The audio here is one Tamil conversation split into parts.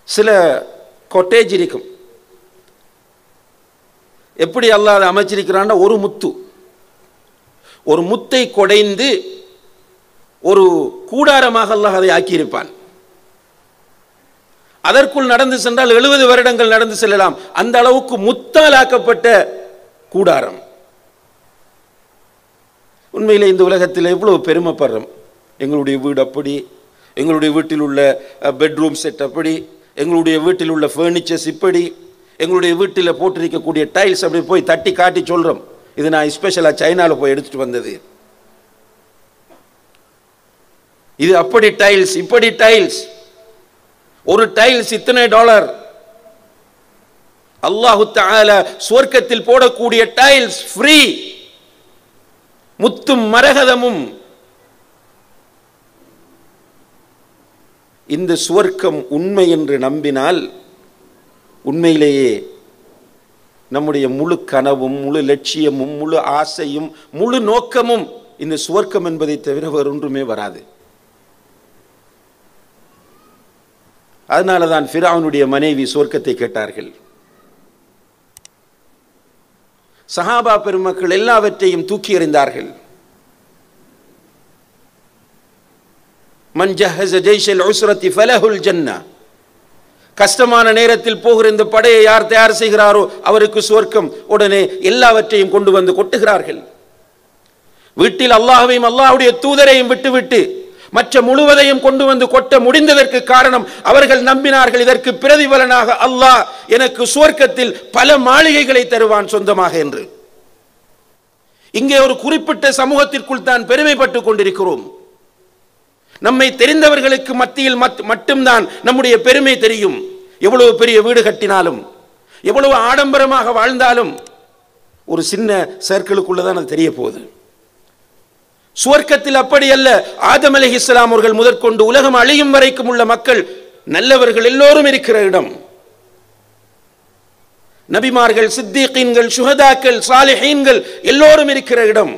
சில கொட்டேஜ் இருக்கும் எப்படி அல்லாஹ் அதை அமைச்சிருக்கிறான்னா ஒரு முத்து ஒரு முத்தை கொடைந்து ஒரு கூடாரமாக அல்லாஹ் அதை ஆக்கியிருப்பான் அதற்குள் நடந்து சென்றால் எழுபது வருடங்கள் நடந்து செல்லலாம் அந்த அளவுக்கு முத்தால் ஆக்கப்பட்ட கூடாரம் உண்மையில் இந்த உலகத்தில் எவ்வளவு பெருமைப்படுறோம் எங்களுடைய வீடு அப்படி எங்களுடைய வீட்டில் உள்ள பெட்ரூம் செட் அப்படி எங்களுடைய வீட்டில் உள்ள ஃபர்னிச்சர்ஸ் இப்படி எங்களுடைய வீட்டில் போட்டிருக்கக்கூடிய டைல்ஸ் அப்படி போய் தட்டி காட்டி சொல்கிறோம் இது நான் ஸ்பெஷலாக சைனாவில் போய் எடுத்துட்டு வந்தது இது அப்படி டைல்ஸ் இப்படி டைல்ஸ் ஒரு டைல்ஸ் இத்தனை டாலர் அல்லாஹு தஆலா சுவர்க்கத்தில் போடக்கூடிய டைல்ஸ் ஃப்ரீ முத்தும் மரகதமும் இந்த சுவர்க்கம் உண்மை என்று நம்பினால் உண்மையிலேயே நம்முடைய முழு கனவும் முழு லட்சியமும் முழு ஆசையும் முழு நோக்கமும் இந்த சுவர்க்கம் என்பதை தவிர வேறொன்றுமே வராது அதனால தான் ஃபிரௌனுடைய மனைவி சுவர்க்கத்தை கேட்டார்கள் சஹாபா பெருமக்கள் எல்லாவற்றையும் தூக்கி எறிந்தார்கள் மன் ஜஹஸ ஜெய்ஷல் உஸ்ரத்தி ஃபலஹுல் ஜன்னா கஷ்டமான நேரத்தில் போகிற இந்த படையை யார் தயார் செய்கிறாரோ அவருக்கு சுவர்க்கம் உடனே எல்லாவற்றையும் கொண்டு வந்து கொட்டுகிறார்கள் வீட்டில் அல்லாஹ்வையும் அல்லாஹ்வுடைய தூதரையும் விட்டுவிட்டு மற்ற முழுவதையும் கொண்டு வந்து கொட்ட முடிந்ததற்கு காரணம் அவர்கள் நம்பினார்கள் இதற்கு பிரதிபலனாக அல்லாஹ் எனக்கு சுவர்க்கத்தில் பல மாளிகைகளை தருவான் சொந்தமாக என்று இங்கே ஒரு குறிப்பிட்ட சமூகத்திற்குள் தான் பெருமைப்பட்டுக் கொண்டிருக்கிறோம் நம்மை தெரிந்தவர்களுக்கு மத்தியில் மத்- மட்டும்தான் நம்முடைய பெருமை தெரியும் எவ்வளவு பெரிய வீடு கட்டினாலும் எவ்வளவு ஆடம்பரமாக வாழ்ந்தாலும் ஒரு சின்ன சர்க்கிளுக்குள்ள தான் அது தெரிய போகுது சுவர்க்கத்தில் அப்படி அல்ல ஆதம் அலைஹிஸ்ஸலாம் அவர்கள் முதற்கொண்டு உலகம் அழியும் வரைக்கும் உள்ள மக்கள் நல்லவர்கள் எல்லோரும் இருக்கிற இடம் நபிமார்கள் சித்திகீன்கள் சுஹதாக்கள் சாலிஹீன்கள் எல்லோரும் இருக்கிற இடம்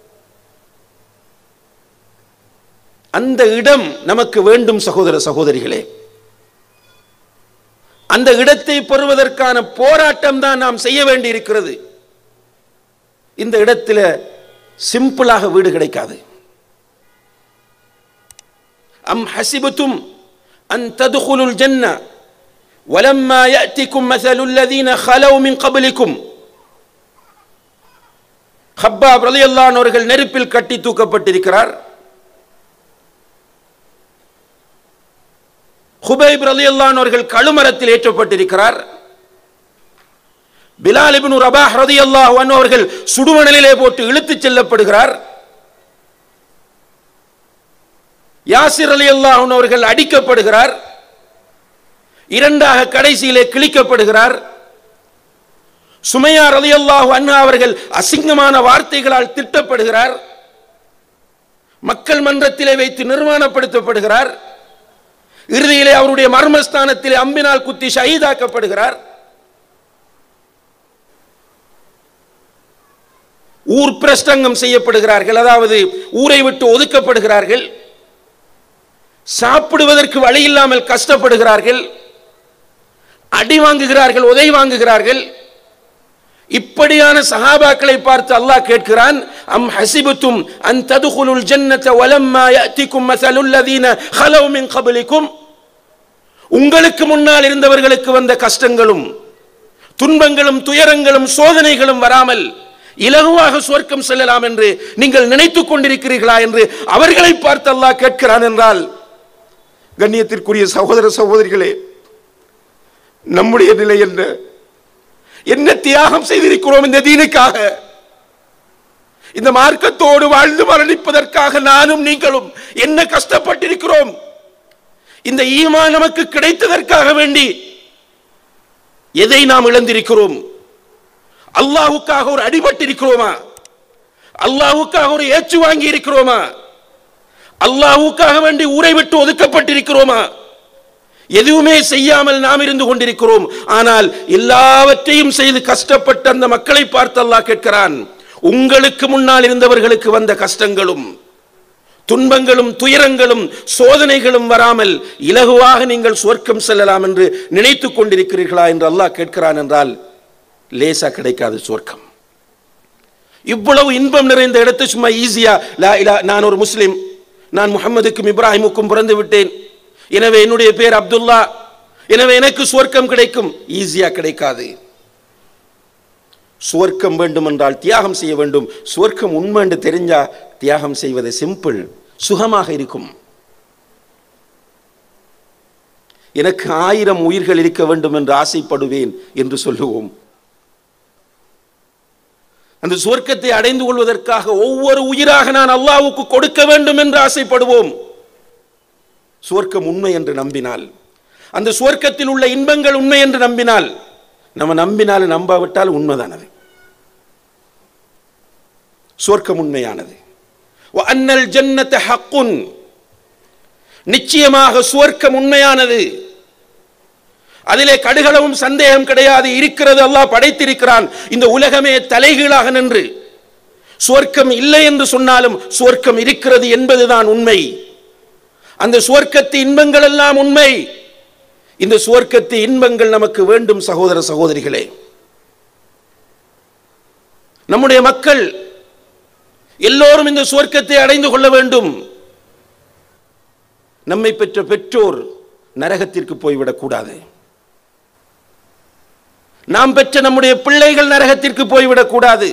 அந்த இடம் நமக்கு வேண்டும் சகோதர சகோதரிகளே அந்த இடத்தை பெறுவதற்கான போராட்டம் தான் நாம் செய்ய வேண்டி இருக்கிறது இந்த இடத்துல சிம்பிளாக வீடு கிடைக்காது அம் ஹசிபுத்தும் அன் ததுகுலுல் ஜன்னா ولما يأتكم مثل الذين خلوا من قبلكم ஹப்பாப் ரலியல்லாஹு அன்ஹு அவர்கள் நெருப்பில் கட்டி தூக்கப்பட்டிருக்கிறார் ஹுபைப் ரலியல்லாஹு அன்ஹு அவர்கள் கழுமரத்தில் ஏற்றப்பட்டிருக்கிறார் பிலால் இப்னு ரபாஹ் ரலியல்லாஹு அன்ஹு அவர்கள் சுடுமணலிலே போட்டு இழுத்துச் செல்லப்படுகிறார் யாசிர் ரலியல்லாஹு அன்ஹு அவர்கள் அடிக்கப்படுகிறார் இரண்டாக கடைசியிலே கிழிக்கப்படுகிறார் சுமையா ரலியல்லாஹு அன்ஹா அவர்கள் அசிங்கமான வார்த்தைகளால் திட்டப்படுகிறார் மக்கள் மன்றத்திலே வைத்து நிர்மாணப்படுத்தப்படுகிறார் இறுதியிலே அவருடைய மர்மஸ்தானத்திலே அம்பினால் குத்தி ஷஹீதாக்கப்படுகிறார் ஊர் பிரஷ்டங்கம் செய்யப்படுகிறார்கள் அதாவது ஊரை விட்டு ஒதுக்கப்படுகிறார்கள் சாப்பிடுவதற்கு வழி இல்லாமல் கஷ்டப்படுகிறார்கள் அடி வாங்குகிறார்கள் உதை வாங்குகிறார்கள் இப்படியான சஹாபாக்களை பார்த்து அல்லாஹ் கேட்கிறான் அம் ஹசிபுத்தும் அன் ததுகுலுல் ஜன்னத வலம்மா யஅதிக்கும் மஸலுல் லதீன ஹலவ் மின் கப்லிக்கும் உங்களுக்கு முன்னால் இருந்தவர்களுக்கு வந்த கஷ்டங்களும் துன்பங்களும் துயரங்களும் சோதனைகளும் வராமல் இலகுவாக சுவர்க்கம் செல்லலாம் என்று நீங்கள் நினைத்துக் கொண்டிருக்கிறீர்களா என்று அவர்களை பார்த்து அல்லாஹ் கேட்கிறான் என்றால் கண்ணியத்திற்குரிய சகோதர சகோதரிகளே நம்முடைய நிலை என்ன என்ன தியாகம் செய்திருக்கிறோம் இந்த தீனுக்காக இந்த மார்க்கத்தோடு வாழ்ந்து மரணிப்பதற்காக நானும் நீங்களும் என்ன கஷ்டப்பட்டிருக்கிறோம் இந்த ஈமான் நமக்கு கிடைத்ததற்காக வேண்டி எதை நாம் இழந்திருக்கிறோம் அல்லாஹுக்காக ஒரு அடிபட்டிருக்கிறோமா அல்லாஹுக்காக ஒரு ஏச்சு வாங்கி இருக்கிறோமா அல்லாஹுக்காக வேண்டி ஊரை விட்டு ஒதுக்கப்பட்டிருக்கிறோமா எதுவுமே செய்யாமல் நாம் இருந்து கொண்டிருக்கிறோம் ஆனால் எல்லாவற்றையும் செய்து கஷ்டப்பட்ட அந்த மக்களை பார்த்து அல்லாஹ் கேட்கிறான் உங்களுக்கு முன்னால் இருந்தவர்களுக்கு வந்த கஷ்டங்களும் துன்பங்களும் துயரங்களும் சோதனைகளும் வராமல் இலகுவாக நீங்கள் சொர்க்கம் செல்லலாம் என்று நினைத்துக் கொண்டிருக்கிறீர்களா என்று அல்லாஹ் கேட்கிறான் என்றால் லேசா கிடைக்காது சொர்க்கம் இவ்வளவு இன்பம் நிறைந்த இடத்தை சும்மா ஈஸியா லா இலா நான் ஒரு முஸ்லிம் நான் முகமதுக்கும் இப்ராஹிமுக்கும் பிறந்து விட்டேன் எனவே என்னுடைய பேர் அப்துல்லா எனவே எனக்கு சுவர்க்கம் கிடைக்கும் ஈஸியா கிடைக்காது சுவர்க்கம் வேண்டும் என்றால் தியாகம் செய்ய வேண்டும் சுவர்க்கம் உண்மை என்று தெரிஞ்சா தியாகம் செய்வது சிம்பிள் சுகமாக இருக்கும் எனக்கு ஆயிரம் உயிர்கள் இருக்க வேண்டும் என்று ஆசைப்படுவேன் என்று சொல்லுவோம் அந்த சுவர்க்கத்தை அடைந்து கொள்வதற்காக ஒவ்வொரு உயிராக நான் அல்லாவுக்கு கொடுக்க வேண்டும் என்று ஆசைப்படுவோம் சுவர்க்கம் உண்மை என்று நம்பினால் அந்த சுவர்க்கத்தில் உள்ள இன்பங்கள் உண்மை என்று நம்பினால் நம்ம நம்பினால் நம்பாவிட்டால் உண்மைதானது சுவர்க்கம் உண்மையானது அன்னல் ஜன்னத்த ஹக்குன் நிச்சயமாக சுவர்க்கம் உண்மையானது அதிலே கடுகளவும் சந்தேகம் கிடையாது இருக்கிறது அல்லாஹ் படைத்திருக்கிறான் இந்த உலகமே தலைகீழாக நின்று சுவர்க்கம் இல்லை என்று சொன்னாலும் சுவர்க்கம் இருக்கிறது என்பதுதான் உண்மை அந்த சுவர்க்கத்து இன்பங்கள் எல்லாம் உண்மை இந்த சுவர்க்கத்து இன்பங்கள் நமக்கு வேண்டும் சகோதர சகோதரிகளே நம்முடைய மக்கள் எல்லோரும் இந்த சுவர்க்கத்தை அடைந்து கொள்ள வேண்டும் நம்மை பெற்ற பெற்றோர் நரகத்திற்கு போய்விடக் கூடாது நாம் பெற்ற நம்முடைய பிள்ளைகள் நரகத்திற்கு போய்விடக் கூடாது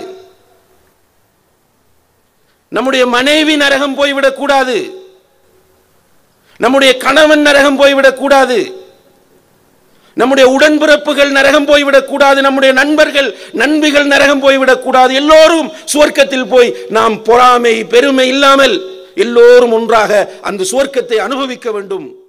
நம்முடைய மனைவி நரகம் போய்விடக் கூடாது நம்முடைய கணவன் நரகம் போய்விடக் கூடாது நம்முடைய உடன்பிறப்புகள் நரகம் போய்விடக் கூடாது நம்முடைய நண்பர்கள் நண்பிகள் நரகம் போய்விடக் கூடாது எல்லோரும் சுவர்க்கத்தில் போய் நாம் பொறாமை பெருமை இல்லாமல் எல்லோரும் ஒன்றாக அந்த சுவர்க்கத்தை அனுபவிக்க வேண்டும்